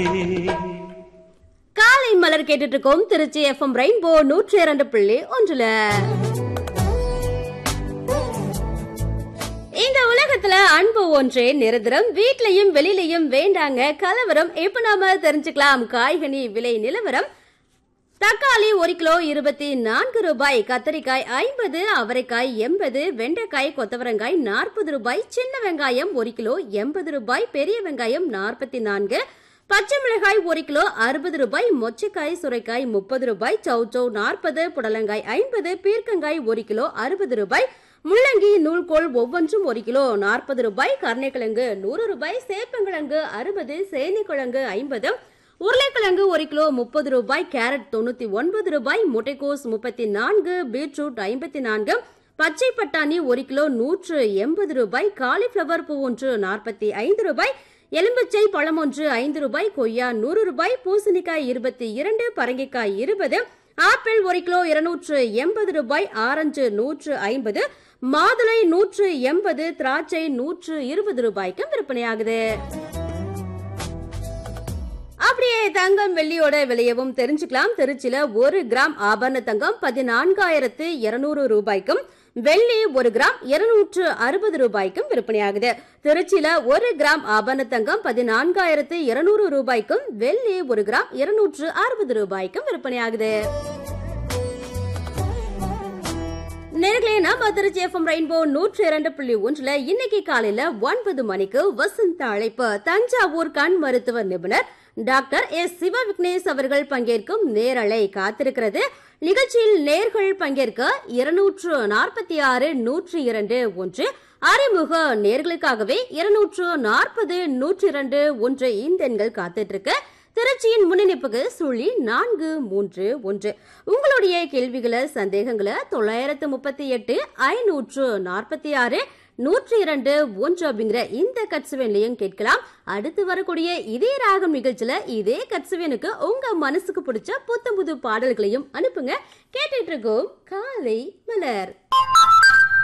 காலை மலர் கேட்டுட்டு இருக்கோம் திருச்சி எஃப்எம் ரெயின்போ நூற்றி இரண்டு புள்ளி ஒன்றுல இந்த உலகத்துல அன்பு ஒன்றே நிரந்தரம் வீட்லயும் வெளியிலயும் வேண்டாங்க கலவரம் இப்ப நாம தெரிஞ்சுக்கலாம் காய்கனி விலை நிலவரம் தக்காளி ஒரு கிலோ இருபத்தி நான்கு ரூபாய் கத்தரிக்காய் ஐம்பது அவரைக்காய் எண்பது வெண்டைக்காய் கொத்தவரங்காய் நாற்பது ரூபாய் சின்ன வெங்காயம் ஒரு கிலோ எண்பது ரூபாய் பெரிய வெங்காயம் நாற்பத்தி நான்கு பச்சை மிளகாய் ஒரு கிலோ அறுபது ரூபாய் மொச்சக்காய் சுரைக்காய் முப்பது ரூபாய் சௌச்சௌ நாற்பது புடலங்காய் ஐம்பது பீர்க்கங்காய் ஒரு கிலோ அறுபது ரூபாய் முள்ளங்கி நூல்கோல் ஒவ்வொன்றும் ஒரு கிலோ நாற்பது ரூபாய் கருணைக்கிழங்கு நூறு ரூபாய் சேப்பங்கிழங்கு அறுபது சேனிக்கிழங்கு ஐம்பது உருளைக்கிழங்கு ஒரு கிலோ முப்பது ரூபாய் கேரட் தொண்ணூத்தி ஒன்பது ரூபாய் முட்டைக்கோஸ் முப்பத்தி நான்கு பீட்ரூட் ஐம்பத்தி நான்கு பச்சை பட்டாணி ஒரு கிலோ நூற்று எண்பது ரூபாய் காலிஃபிளவர் பூ ஒன்று நாற்பத்தி ஐந்து ரூபாய் எலும்பிச்சை பழம் ஒன்று ஐந்து ரூபாய் கொய்யா நூறு ரூபாய் பூசணிக்காய் இருபத்தி இரண்டு பரங்கிக்காய் இருபது ஆப்பிள் ஒரு கிலோ இருநூற்று எண்பது ரூபாய் ஆரஞ்சு நூற்று ஐம்பது மாதுளை நூற்று எண்பது திராட்சை நூற்று இருபது ரூபாய்க்கு விற்பனையாகுது அப்படியே தங்கம் வெள்ளியோட விலையவும் தெரிஞ்சுக்கலாம் திருச்சியில ஒரு கிராம் ஆபரண தங்கம் பதினான்காயிரத்து இருநூறு ரூபாய்க்கும் வெள்ளி ஒரு கிராம் இருநூற்று அறுபது ரூபாய்க்கும் விற்பனையாகுது திருச்சியில ஒரு கிராம் ஆபரண தங்கம் பதினான்காயிரத்து இருநூறு ரூபாய்க்கும் வெள்ளி ஒரு கிராம் இருநூற்று அறுபது ரூபாய்க்கும் விற்பனையாகுது நேர்களே நம்ம திருச்சி எஃப்எம் ரெயின்போ நூற்றி இரண்டு புள்ளி ஒன்றுல இன்னைக்கு காலையில ஒன்பது மணிக்கு வசந்த அழைப்பு தஞ்சாவூர் கண் மருத்துவ நிபுணர் டாக்டர் எஸ் சிவ விக்னேஷ் அவர்கள் பங்கேற்கும் நேரலை காத்திருக்கிறது நிகழ்ச்சியில் நேர்கள் பங்கேற்க இருநூற்று நாற்பத்தி ஆறு நூற்றி இரண்டு ஒன்று அறிமுக நேர்களுக்காகவே இருநூற்று நாற்பது நூற்றி இரண்டு ஒன்று இந்த எண்கள் காத்துட்டு இருக்கு திருச்சியின் முன்னிணைப்புக்கு சுழி நான்கு மூன்று ஒன்று உங்களுடைய கேள்விகளை சந்தேகங்களை தொள்ளாயிரத்து முப்பத்தி எட்டு ஐநூற்று நாற்பத்தி ஆறு நூற்றி இரண்டு ஒன்று அப்படிங்கிற இந்த கட்சுவன்லையும் கேட்கலாம் அடுத்து வரக்கூடிய இதே ராகம் நிகழ்ச்சியில இதே கட்சுவனுக்கு உங்க மனசுக்கு பிடிச்ச புத்தம் புது பாடல்களையும் அனுப்புங்க கேட்டுட்டு இருக்கோம் காலை மலர்